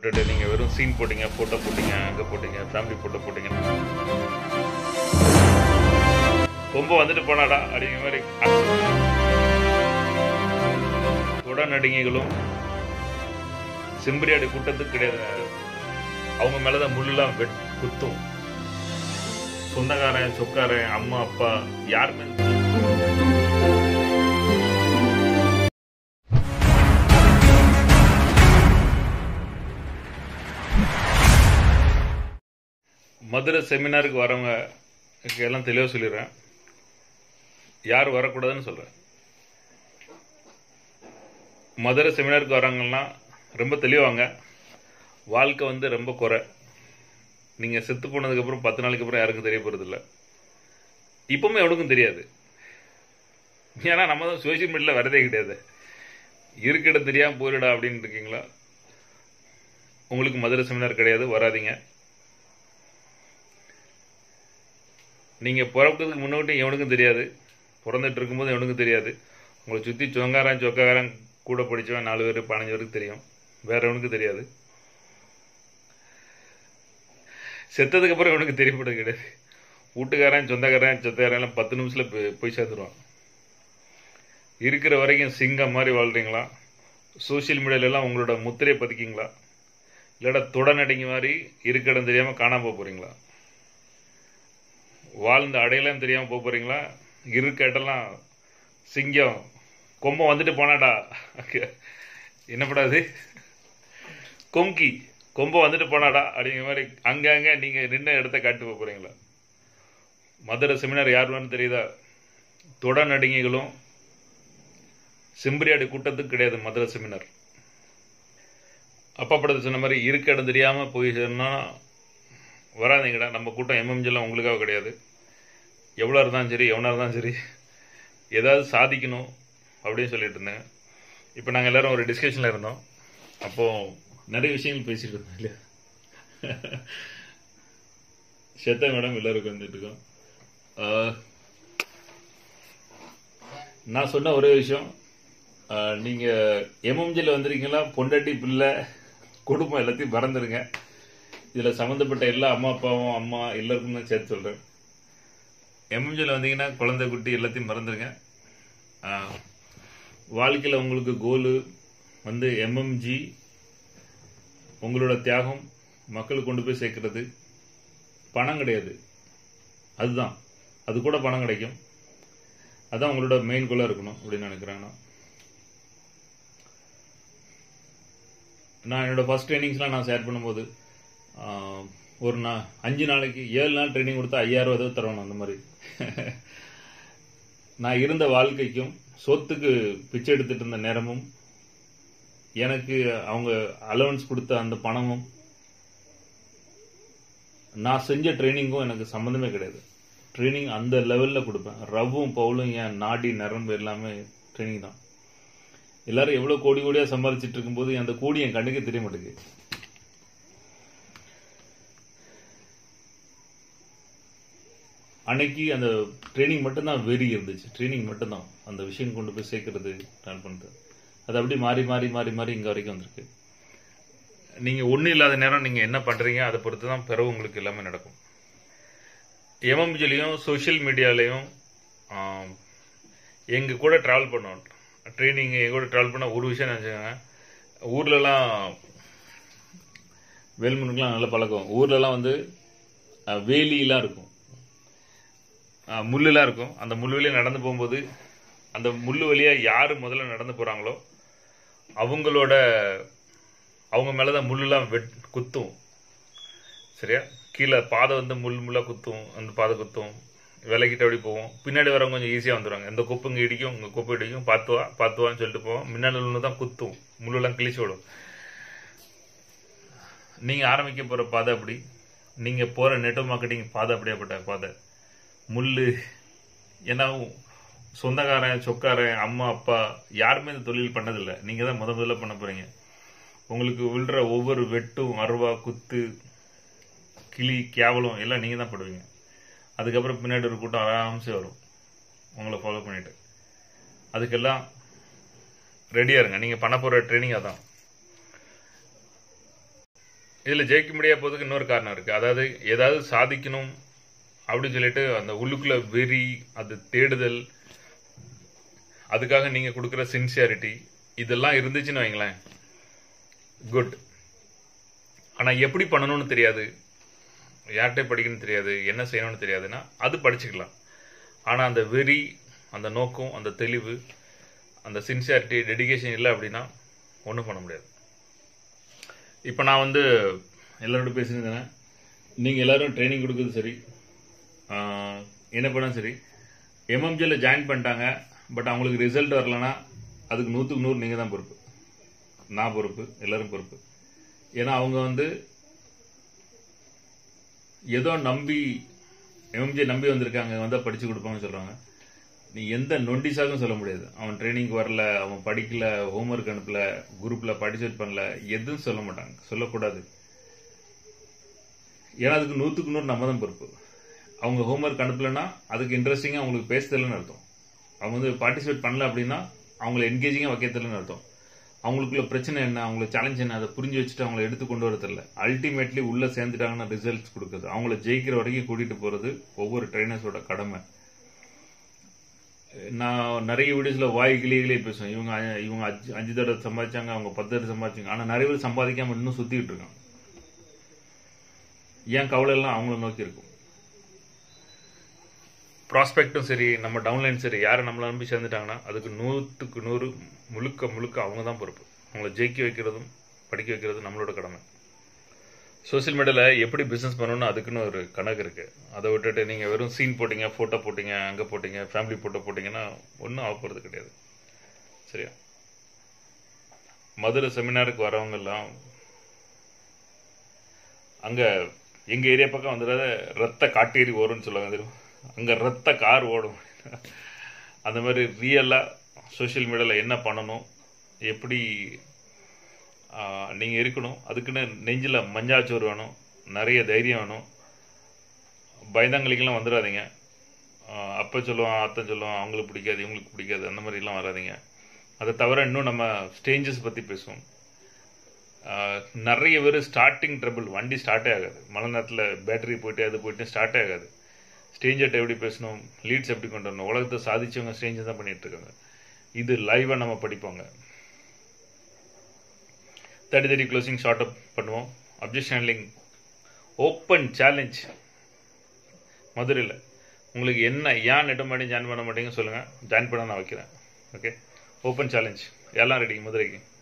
விட்டுட்டு நீங்கள் வெறும் சீன் போட்டீங்க ஃபோட்டோ போட்டீங்க அங்கே போட்டீங்க ஃபேமிலி ஃபோட்டோ போட்டீங்க ரொம்ப வந்துட்டு போனாடா அப்படிங்கிற மாதிரி தொட நடிகைகளும் செம்பரியாடி கூட்டத்துக்கு கிடையாது அவங்க மேலதான் முள்ளுலாம் வெட் குத்தும் சொந்தக்காரன் சொக்காரன் அம்மா அப்பா யாருமே மதுரை செமினாருக்கு வரவங்க எல்லாம் தெளிவாக சொல்லிடுறேன் யார் வரக்கூடாதுன்னு சொல்கிறேன் மதுரை செமினாருக்கு வரவங்கலாம் ரொம்ப தெளிவாங்க வாழ்க்கை வந்து ரொம்ப குறை நீங்கள் செத்து போனதுக்கப்புறம் பத்து நாளைக்கு அப்புறம் யாருக்கும் தெரிய போகிறதில்ல இப்பவுமே எவனுக்கும் தெரியாது ஏன்னா நம்ம தான் சோஷியல் மீடியாவில் வரதே கிடையாது இருக்கிட தெரியாமல் போயிடா அப்படின்னு இருக்கீங்களா உங்களுக்கு மதுரை செமினார் கிடையாது வராதீங்க நீங்கள் பிறக்கிறதுக்கு முன்னாடி எவனுக்கும் தெரியாது பிறந்துட்டு இருக்கும்போது எவனுக்கும் தெரியாது உங்களை சுற்றி சொங்காரன் சொக்காரன் கூட படித்தவன் நாலு பேர் பதினஞ்சு பேருக்கு தெரியும் வேற எவனுக்கும் தெரியாது செத்ததுக்கு அப்புறம் இவனுக்கு தெரியப்படுது கிடையாது வீட்டுக்காரன் சொந்தக்காரன் சொந்தக்காரன் எல்லாம் பத்து நிமிஷத்தில் போய் போய் சேர்த்துருவான் இருக்கிற வரைக்கும் சிங்கம் மாதிரி வாழ்றீங்களா சோஷியல் மீடியாலெல்லாம் உங்களோட முத்திரையை பதிக்கிங்களா இல்லாட்டா தொடநடிங்க மாதிரி இருக்க இடம் தெரியாமல் காணாம போக போகிறீங்களா வாழ்ந்த அடையலாம் தெரியாமல் போக போகிறீங்களா இருக்க இடம்லாம் சிங்கம் கொம்பம் வந்துட்டு போனாடா என்னப்படாது கொம்கி கொம்பம் வந்துட்டு போனாடா அப்படிங்கிற மாதிரி அங்கங்க நீங்கள் நின்ன இடத்த காட்டு போக போகிறீங்களா மதுரை செமினார் யார் வேணும் தெரியுதா தொட நடிகைகளும் செம்பரியாடி கூட்டத்துக்கு கிடையாது மதுரை செமினார் அப்பா படத்தை சொன்ன மாதிரி இருக்க இடம் தெரியாமல் போய் சொன்னா வராதீங்கடா நம்ம கூட்டம் எம்எம்ஜிலாம் உங்களுக்காக கிடையாது எவ்வளோ இருந்தாலும் சரி எவனாக இருந்தாலும் சரி ஏதாவது சாதிக்கணும் அப்படின்னு சொல்லிட்டு இருந்தேன் இப்போ நாங்கள் எல்லாரும் ஒரு டிஸ்கஷனில் இருந்தோம் அப்போது நிறைய விஷயங்கள் பேசிட்டு இருந்தோம் இல்லையா ஸ்வேதா மேடம் எல்லாருக்கும் வந்துட்டு இருக்கோம் ஆஹ், நான் சொன்ன ஒரே விஷயம் ஆஹ், நீங்க எம்எம்ஜியில் வந்திருக்கீங்களா பொண்டாட்டி பிள்ளை குடும்பம் எல்லாத்தையும் மறந்துடுங்க இதுல சம்மந்தப்பட்ட எல்லா அம்மா அப்பாவும் அம்மா எல்லாருக்கும் தான் சேர்த்து சொல்றேன் எம்எம்ஜியில் வந்தீங்கன்னா குழந்தை குட்டி எல்லாத்தையும் மறந்துடுங்க ஆஹ், வாழ்க்கையில் உங்களுக்கு கோலு வந்து எம்எம்ஜி உங்களோட தியாகம் மக்களுக்கு கொண்டு போய் சேர்க்கறது பணம் கிடையாது அதுதான் அது கூட பணம் கிடைக்கும் அதான் உங்களோட மெயின் கோலாக இருக்கணும் அப்படின்னு நினைக்கிறேன் நான் நான் என்னோட ஃபர்ஸ்ட் ட்ரைனிங்ஸ்லாம் நான் ஷேர் பண்ணும்போது ஆஹ், ஒரு நான் அஞ்சு நாளைக்கு ஏழு நாள் ட்ரைனிங் கொடுத்தா ஐயாயிரம் ஏதோ தரணும் அந்த மாதிரி நான் இருந்த வாழ்க்கைக்கும் சொத்துக்கு பிச்சை எடுத்துட்டு இருந்த நேரமும் எனக்கு அவங்க அலவன்ஸ் கொடுத்த அந்த பணமும் நான் செஞ்ச ட்ரைனிங்கும் எனக்கு சம்மந்தமே கிடையாது ட்ரைனிங் அந்த லெவலில் கொடுப்பேன் ரவ்வும் பவுலும் என் நாடி நரம்பு எல்லாமே ட்ரைனிங் தான் எல்லாரும் எவ்வளோ கோடி கோடியாக சம்பாதிச்சிட்டு இருக்கும்போது அந்த கோடி என் கண்ணுக்கே தெரிய மாட்டேங்குது அன்னைக்கு அந்த ட்ரைனிங் மட்டும்தான் வெறி இருந்துச்சு ட்ரைனிங் மட்டும்தான் அந்த விஷயம் கொண்டு போய் சேர்க்கறது நான் பண்ணுறது அது அப்படி மாறி மாறி மாறி மாறி இங்கே வரைக்கும் வந்திருக்கு நீங்கள் ஒன்றும் இல்லாத நேரம் நீங்கள் என்ன பண்ணுறீங்க அதை பொறுத்து தான் பிறகு உங்களுக்கு எல்லாமே நடக்கும் எம்எம்ஜிலையும் சோஷியல் மீடியாலையும் எங்கள் கூட ட்ராவல் பண்ணோம் ட்ரைனிங் எங்கள் கூட ட்ராவல் பண்ண ஒரு விஷயம் நினச்சிக்கோங்க ஊர்லலாம் வேல்முனுக்குலாம் நல்ல பழக்கம் ஊர்லலாம் வந்து அஹ், வேலிலாம் இருக்கும் அஹ், முள்ளுலாம் இருக்கும் அந்த முள் வழியாக நடந்து போகும்போது அந்த முள் வழியாக யார் முதல்ல நடந்து போகிறாங்களோ அவங்களோட அவங்க மேலே தான் முள்ளுலாம் வெட் குத்தும் சரியா கீழே பாதை வந்து முள் முள்ளாக குத்தும் அந்த பாதை குத்தும் விலகிட்டு அப்படி போவோம் பின்னாடி வரவங்க கொஞ்சம் ஈஸியாக வந்துடுவாங்க இந்த கொப்பு இங்கே இடிக்கும் உங்கள் கொப்பு இடிக்கும் பார்த்துவா பார்த்துவான்னு சொல்லிட்டு போவோம் முன்னாடி ஒன்று தான் குத்தும் முள்ளெல்லாம் கிழிச்சு விடும் நீங்கள் ஆரம்பிக்க போகிற பாதை அப்படி நீங்கள் போகிற நெட்வொர்க் மார்க்கெட்டிங் பாதை அப்படியேப்பட்ட பாதை முள் ஏன்னா சொந்தக்காரன் சொக்காரன் அம்மா அப்பா யாருமே இந்த தொழில் பண்ணதில்லை நீங்கள் தான் முத முதல்ல பண்ண போகிறீங்க உங்களுக்கு விழுற ஒவ்வொரு வெட்டும் அருவா குத்து கிளி கேவலம் எல்லாம் நீங்கள் தான் படுவீங்க அதுக்கப்புறம் பின்னாடி ஒரு கூட்டம் ஆராம்சே வரும் உங்களை ஃபாலோ பண்ணிட்டு அதுக்கெல்லாம் ரெடியாக இருங்க நீங்கள் பண்ண போகிற ட்ரைனிங் அதான் இதில் ஜெயிக்க முடியாத போதுக்கு இன்னொரு காரணம் இருக்குது அதாவது ஏதாவது சாதிக்கணும் அப்படின்னு சொல்லிட்டு அந்த உள்ளுக்குள்ள வெறி அது தேடுதல் அதுக்காக நீங்கள் கொடுக்குற சின்சியாரிட்டி இதெல்லாம் இருந்துச்சுன்னு வைங்களேன் குட் ஆனால் எப்படி பண்ணணும்னு தெரியாது யார்கிட்ட படிக்கணும்னு தெரியாது என்ன செய்யணும்னு தெரியாதுன்னா அது படிச்சுக்கலாம் ஆனால் அந்த வெறி அந்த நோக்கம் அந்த தெளிவு அந்த சின்சியாரிட்டி டெடிகேஷன் இல்லை அப்படின்னா ஒன்றும் பண்ண முடியாது இப்போ நான் வந்து எல்லாரோட பேசியிருந்தேன் நீங்கள் எல்லாரும் ட்ரைனிங் கொடுக்குறது சரி ஆஹ், என்ன பண்ண சரி எம்எம்ஜியில் ஜாயின் பண்ணிட்டாங்க பட் அவங்களுக்கு ரிசல்ட் வரலன்னா அதுக்கு நூற்றுக்கு நூறு நீங்கள் தான் பொறுப்பு நான் பொறுப்பு எல்லாரும் பொறுப்பு ஏன்னா அவங்க வந்து ஏதோ நம்பி எம்எம்ஜி நம்பி வந்திருக்காங்க வந்தால் படித்து கொடுப்பாங்கன்னு சொல்கிறாங்க நீ எந்த நொண்டிஸாகவும் சொல்ல முடியாது அவன் ட்ரைனிங் வரல அவன் படிக்கல ஹோம்ஒர்க் அனுப்பல குரூப்பில் பார்ட்டிசிபேட் பண்ணல எதுவும் சொல்ல மாட்டாங்க சொல்லக்கூடாது ஏன்னா அதுக்கு நூற்றுக்கு நூறு நம்ம தான் பொறுப்பு அவங்க ஹோம்ஒர்க் அனுப்பலைன்னா அதுக்கு இன்ட்ரெஸ்டிங்காக அவங்களுக்கு பேச தெரியலன்னு அர்த்தம் அவங்க வந்து பார்ட்டிசிபேட் பண்ணல அப்படின்னா அவங்கள என்கேஜிங்காக வைக்க தெரியலன்னு அர்த்தம் அவங்களுக்குள்ள பிரச்சனை என்ன அவங்களுக்கு சேலஞ்ச் என்ன அதை புரிஞ்சு வச்சுட்டு அவங்கள எடுத்து கொண்டு வர தெரியல அல்டிமேட்லி உள்ள சேர்ந்துட்டாங்கன்னா ரிசல்ட்ஸ் கொடுக்குறது அவங்கள ஜெயிக்கிற வரைக்கும் கூட்டிட்டு போறது ஒவ்வொரு ட்ரைனர்ஸோட கடமை நான் நிறைய வீடியோஸ்ல வாய் கிளி கிளியே பேசுவேன் இவங்க அ- இவங்க அஞ்சு அஞ்சு தடவை சம்பாதிச்சாங்க அவங்க பத்து தடவை சம்பாதிச்சாங்க ஆனா நிறைய பேர் சம்பாதிக்காம இன்னும் சுத்திட்டு இருக்காங்க ஏன் கவலை எல்லாம் அவங்கள நோக்கி இருக்கும் ப்ராஸ்பெக்டும் சரி நம்ம டவுன்லைன் சரி யாரை நம்மளை நம்பி சேர்ந்துட்டாங்கன்னா அதுக்கு நூற்றுக்கு நூறு முழுக்க முழுக்க அவங்க தான் பொறுப்பு அவங்கள ஜெயிக்க வைக்கிறதும் படிக்க வைக்கிறதும் நம்மளோட கடமை சோஷியல் மீடியாவில் எப்படி பிஸ்னஸ் பண்ணணும்னு அதுக்குன்னு ஒரு கணக்கு இருக்குது அதை விட்டுட்டு நீங்கள் வெறும் சீன் போட்டீங்க ஃபோட்டோ போட்டீங்க அங்கே போட்டீங்க ஃபேமிலி ஃபோட்டோ போட்டிங்கன்னா ஒன்றும் ஆக போகிறது கிடையாது சரியா மதுரை செமினாருக்கு வரவங்க எல்லாம் அங்கே எங்கள் ஏரியா பக்கம் வந்துடாத ரத்த காட்டேரி ஓடும்னு சொல்லுவாங்க தெரியும் அங்கே ரத்த கார் ஓடும் அந்த மாதிரி ரியலாக சோஷியல் மீடியாவில் என்ன பண்ணணும் எப்படி நீங்கள் இருக்கணும் அதுக்குன்னு நெஞ்சில் மஞ்சாச்சோறு வேணும் நிறைய தைரியம் வேணும் பயந்தாங்களிக்கெல்லாம் வந்துடாதீங்க ஆஹ் அப்பா சொல்லுவான் அத்தை சொல்லுவான் அவங்களுக்கு பிடிக்காது இவங்களுக்கு பிடிக்காது அந்த மாதிரிலாம் வராதீங்க அதை தவிர இன்னும் நம்ம ஸ்டேஞ்சஸ் பற்றி பேசுவோம் ஆஹ் நிறைய பேர் ஸ்டார்டிங் ட்ரபிள் வண்டி ஸ்டார்ட்டே ஆகாது மழை நேரத்தில் பேட்டரி போயிட்டு அது போயிட்டு ஸ்டார்ட்டே ஆகாது ஸ்டேஞ்சர்ட்ட எப்படி பேசணும் லீட்ஸ் எப்படி கொண்டு வரணும் உலகத்தை சாதிச்சவங்க ஸ்டேஞ்சர் தான் பண்ணிட்டு இருக்காங்க இது லைவாக நம்ம படிப்போங்க thirty thirty closing short up பண்ணுவோம் அப்ஜெக்ஷன் ஹேண்ட்லிங் ஓப்பன் சேலஞ்ச் மதுரையில் உங்களுக்கு என்ன ஏன் நெட்ட மாட்டி ஜாயின் பண்ண மாட்டீங்க சொல்லுங்கள் ஜாயின் பண்ண நான் வைக்கிறேன் ஓகே ஓப்பன் சேலஞ்ச் எல்லாம் ரெடி மதுரைக்கு